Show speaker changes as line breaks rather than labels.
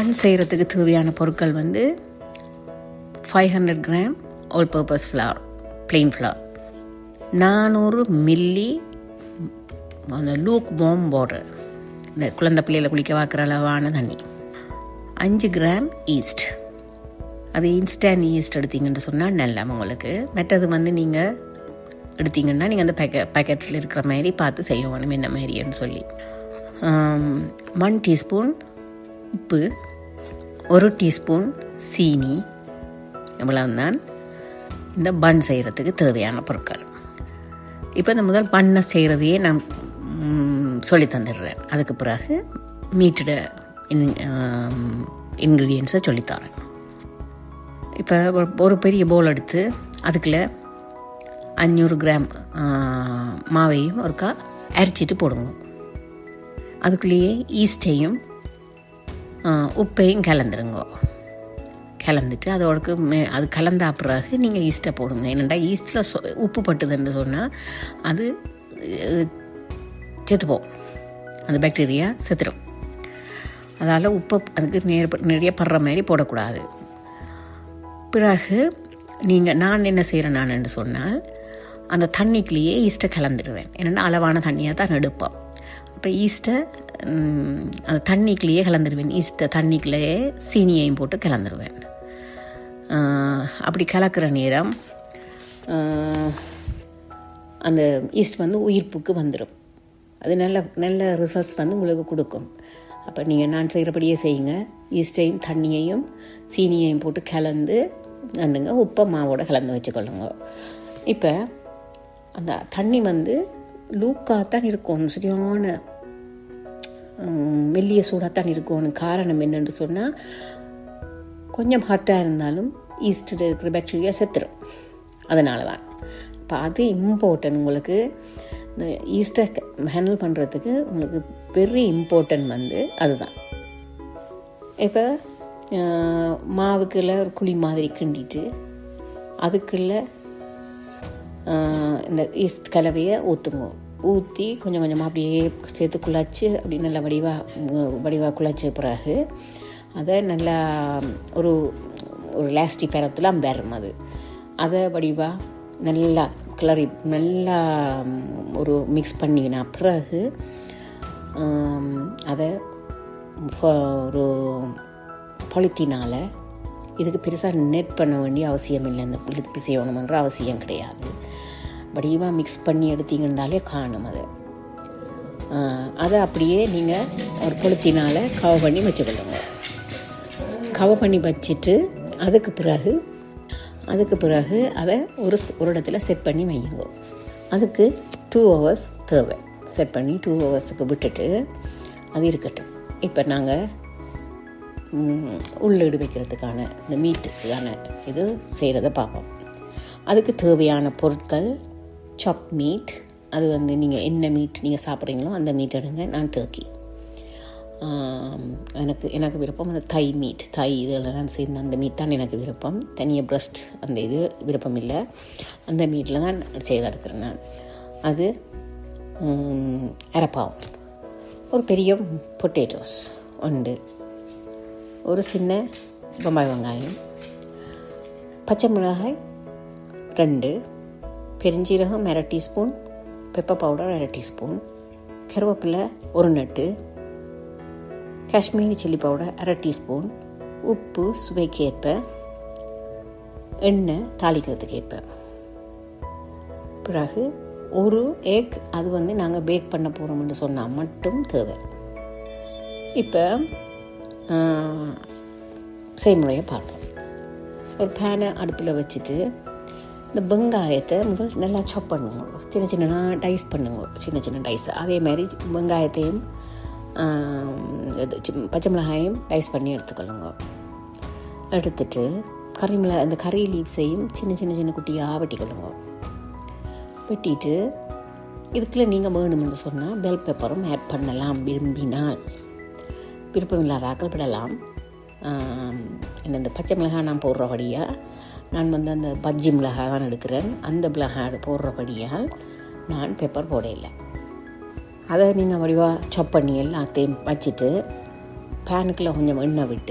பன் செய்கிறதுக்கு தேவையான பொருட்கள் வந்து five hundred gram all purpose flour plain flour நானூறு மில்லி அந்த லூக் வார்ம் வாட்டர் இந்த குழந்தை பிள்ளைகளை குளிக்க வாக்குற அளவான தண்ணி அஞ்சு கிராம் ஈஸ்ட் அது இன்ஸ்டன்ட் ஈஸ்ட் எடுத்தீங்கன்னு சொன்னால் நல்லா உங்களுக்கு மற்றது வந்து நீங்கள் எடுத்தீங்கன்னா நீங்கள் அந்த பேக்கெட் பேக்கெட்ஸில் இருக்கிற மாதிரி பார்த்து செய்ய வேணும் என்ன மாதிரின்னு சொல்லி ஒன் டீஸ்பூன் உப்பு ஒரு டீஸ்பூன் சீனி இவ்வளவுதான் இந்த பன் செய்கிறதுக்கு தேவையான பொருட்கள் இப்போ இந்த முதல் பண்ணை செய்கிறதையே நான் சொல்லி தந்துடுறேன் அதுக்கு பிறகு மீட்டோட இன் இன்க்ரீடியன்ஸை சொல்லித்தரேன் இப்போ ஒரு பெரிய பவுல் எடுத்து அதுக்குள்ள அஞ்சூறு கிராம் மாவையும் ஒருக்கா அரைச்சிட்டு போடுங்க அதுக்குள்ளேயே ஈஸ்டையும் உப்பையும் கலந்துருங்க கலந்துட்டு அதோடக்கு மே அது கலந்தா பிறகு நீங்கள் ஈஸ்ட்டை போடுங்க என்னென்னா ஈஸ்ட்டில் சொ உப்பு பட்டுதுன்னு சொன்னால் அது செத்துப்போம் அந்த பாக்டீரியா செத்துடும் அதால் உப்பு அதுக்கு நேர் நிறைய படுற மாதிரி போடக்கூடாது பிறகு நீங்கள் நான் என்ன செய்கிறேன் நான் சொன்னால் அந்த தண்ணிக்குள்ளேயே ஈஸ்ட்டை கலந்துடுவேன் என்னென்னா அளவான தண்ணியாக தான் எடுப்போம் அப்போ ஈஸ்ட்டை அந்த தண்ணிக்குள்ளேயே கலந்துடுவேன் ஈஸ்ட்டை தண்ணிக்குள்ளேயே சீனியையும் போட்டு கலந்துருவேன் அப்படி கலக்கிற நேரம் அந்த ஈஸ்ட் வந்து உயிர்ப்புக்கு வந்துடும் அது நல்ல நல்ல ரிசல்ட்ஸ் வந்து உங்களுக்கு கொடுக்கும் அப்போ நீங்கள் நான் செய்கிறபடியே செய்யுங்க ஈஸ்டையும் தண்ணியையும் சீனியையும் போட்டு கலந்து நண்டுங்க உப்பை மாவோட கலந்து வச்சுக்கொள்ளுங்க இப்போ அந்த தண்ணி வந்து லூக்காகத்தான் இருக்கும் சரியான மெல்லிய சூடாகத்தான் இருக்கணும் காரணம் என்னென்னு சொன்னால் கொஞ்சம் ஹாட்டாக இருந்தாலும் ஈஸ்டில் இருக்கிற பாக்டீரியா செத்துரும் அதனால தான் இப்போ அது இம்பார்ட்டன் உங்களுக்கு இந்த ஈஸ்டை ஹேண்டில் பண்ணுறதுக்கு உங்களுக்கு வெரி இம்பார்ட்டன்ட் வந்து அதுதான் இப்போ மாவுக்குள்ள ஒரு குழி மாதிரி கிண்டிட்டு அதுக்குள்ள இந்த ஈஸ்ட் கலவையை ஊற்றுங்க ஊற்றி கொஞ்சம் கொஞ்சமாக அப்படியே சேர்த்து குழச்சி அப்படி நல்லா வடிவாக வடிவாக குழச்ச பிறகு அதை நல்லா ஒரு ஒரு லாஸ்டி பேரத்தில் வரும் அது அதை வடிவாக நல்லா கிளறி நல்லா ஒரு மிக்ஸ் பண்ணினா பிறகு அதை ஒரு பொலித்தினால் இதுக்கு பெருசாக நெட் பண்ண வேண்டிய அவசியம் இல்லை இந்த புளிப்பு செய்யணுமன்ற அவசியம் கிடையாது வடிவாக மிக்ஸ் பண்ணி எடுத்தீங்கன்னாலே காணும் அது அதை அப்படியே நீங்கள் ஒரு கொளுத்தினால் கவ பண்ணி வச்சுக்கொள்ளுங்க கவ பண்ணி வச்சுட்டு அதுக்கு பிறகு அதுக்கு பிறகு அதை ஒரு ஒரு இடத்துல செட் பண்ணி வையுங்க அதுக்கு டூ ஹவர்ஸ் தேவை செட் பண்ணி டூ ஹவர்ஸுக்கு விட்டுட்டு அது இருக்கட்டும் இப்போ நாங்கள் உள்ளீடு வைக்கிறதுக்கான இந்த மீட்டுக்கான இது செய்கிறத பார்ப்போம் அதுக்கு தேவையான பொருட்கள் சாப் மீட் அது வந்து நீங்கள் என்ன மீட் நீங்கள் சாப்பிட்றீங்களோ அந்த மீட் எடுங்க நான் டர்க்கி எனக்கு எனக்கு விருப்பம் அந்த தை மீட் தை இதெல்லாம் சேர்ந்த அந்த மீட் தான் எனக்கு விருப்பம் தனியாக பிரஸ்ட் அந்த இது விருப்பம் இல்லை அந்த மீட்டில் தான் செய்து எடுக்கிறேன் நான் அது அரைப்பாவும் ஒரு பெரிய பொட்டேட்டோஸ் உண்டு ஒரு சின்ன பம்பாய் வெங்காயம் பச்சை மிளகாய் ரெண்டு பெருஞ்சீரகம் அரை டீஸ்பூன் பெப்பர் பவுடர் அரை டீஸ்பூன் கருவேப்பிலை ஒரு நட்டு காஷ்மீரி சில்லி பவுடர் அரை டீஸ்பூன் உப்பு சுவைக்கேற்ப எண்ணெய் தாளிக்கிறதுக்கு ஏற்ப பிறகு ஒரு எக் அது வந்து நாங்கள் பேக் பண்ண போகிறோம்னு சொன்னால் மட்டும் தேவை இப்போ செய்முறையை பார்ப்போம் ஒரு பேனை அடுப்பில் வச்சுட்டு இந்த வெங்காயத்தை முதல் நல்லா சாப் பண்ணுங்க சின்ன சின்ன டைஸ் பண்ணுங்க சின்ன சின்ன டைஸ் அதே மாதிரி வெங்காயத்தையும் இது பச்சை மிளகாயும் டைஸ் பண்ணி எடுத்துக்கொள்ளுங்க எடுத்துட்டு கறி மிளகா அந்த கறி லீவ்ஸையும் சின்ன சின்ன சின்ன குட்டியாக வெட்டிக்கொள்ளுங்க வெட்டிட்டு இதுக்குள்ள நீங்கள் வேணும்னு சொன்னால் பெல் பெப்பரும் ஆட் பண்ணலாம் விரும்பினால் விருப்பம் இல்லாத ஆக்கள் விடலாம் என்ன இந்த பச்சை மிளகாய் நான் போடுறபடியாக நான் வந்து அந்த பஜ்ஜி மிளகாய் தான் எடுக்கிறேன் அந்த மிளகாய் போடுறபடியால் நான் பெப்பர் போட இல்லை அதை நீங்கள் வடிவாக சாப் பண்ணி எல்லாத்தையும் வச்சுட்டு பேனுக்குள்ளே கொஞ்சம் எண்ணெய் விட்டு